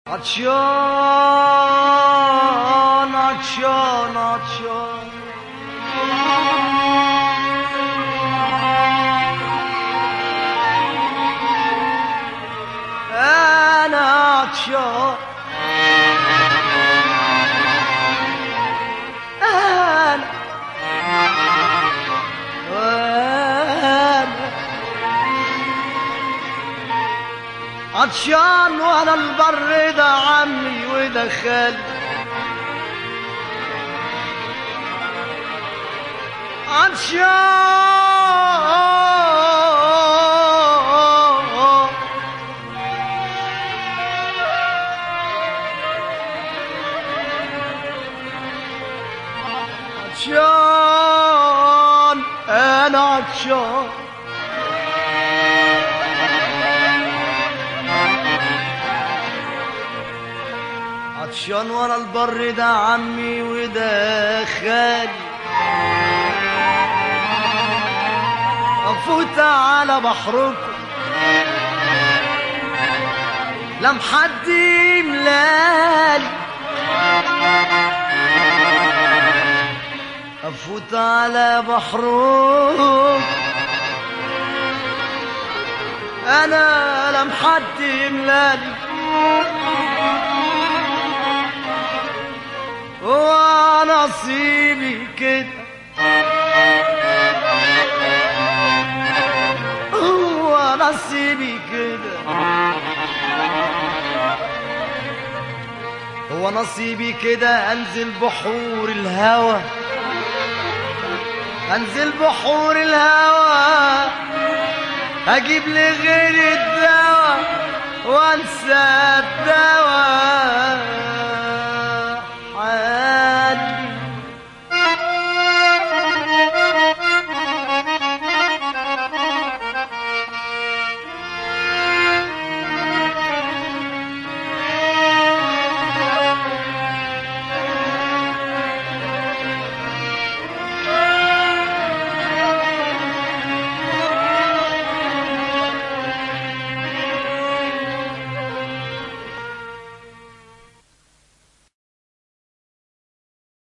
عطشان عطشان عطشان انا عطشان انا وانا عطشان وانا البر ده عمي وده خالي عطشان عطشان انا عطشان عطشان ورا البر ده عمي وده خالي افوت على بحركم لم حد يملالي افوت على بحركم انا لم حد يملالي ونصيبي كده هو نصيبي كده هو نصيبي كده انزل بحور الهوى انزل بحور الهوى اجيب لي غير الدواء وانسى الدواء